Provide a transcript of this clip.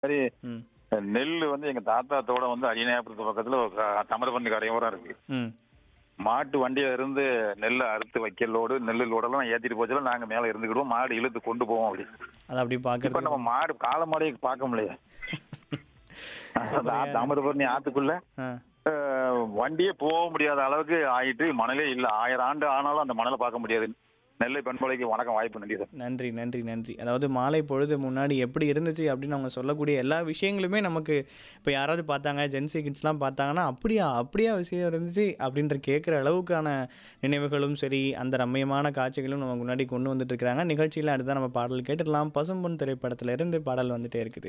மாதிரி ம் நெல் வந்து எங்க தாத்தா தோட வந்து அரியநாயபுரத்து பக்கத்துல ஒரு க- தமரபரணி கரையோரம் இருக்கு ம் மாட்டு வண்டியில இருந்து நெல்லை அறுத்து வைக்கலோடு நெல்லு லோடெல்லாம் ஏத்திட்டு போச்சுல நாங்க மேல இருந்துக்கிடுவோம் மாடு இழுத்து கொண்டு போவோம் அப்படி அதை அப்படி இப்ப பார்க்கறது நம்ம மாடு கால மாடையை பார்க்க முடியல தாமிரபரணி ஆத்துக்குள்ள ஆ அஹ், வண்டியே போக முடியாத அளவுக்கு ஆயிட்டு மணலே இல்ல ஆயிரம் ஆண்டு ஆனாலும் அந்த மணலை பார்க்க முடியாது நெல்லை பண்பலைக்கு வணக்கம் வாய்ப்பு நன்றி சார் நன்றி நன்றி நன்றி அதாவது மாலை பொழுது முன்னாடி எப்படி இருந்துச்சு அப்படின்னு அவங்க சொல்லக்கூடிய எல்லா விஷயங்களுமே நமக்கு இப்போ யாராவது பார்த்தாங்க ஜென்சி கிட்ஸ்லாம் பார்த்தாங்கன்னா அப்படியா அப்படியா விஷயம் இருந்துச்சு அப்படின்ற கேட்குற அளவுக்கான நினைவுகளும் சரி அந்த ரம்மியமான காட்சிகளும் நமக்கு முன்னாடி கொண்டு வந்துட்டு இருக்கிறாங்க நிகழ்ச்சியில் அடுத்த நம்ம பாடல் கேட்டுடலாம் பசும்பொன் திரைப்படத்துல இருந்து பாடல் வந்துட்டே இருக்குது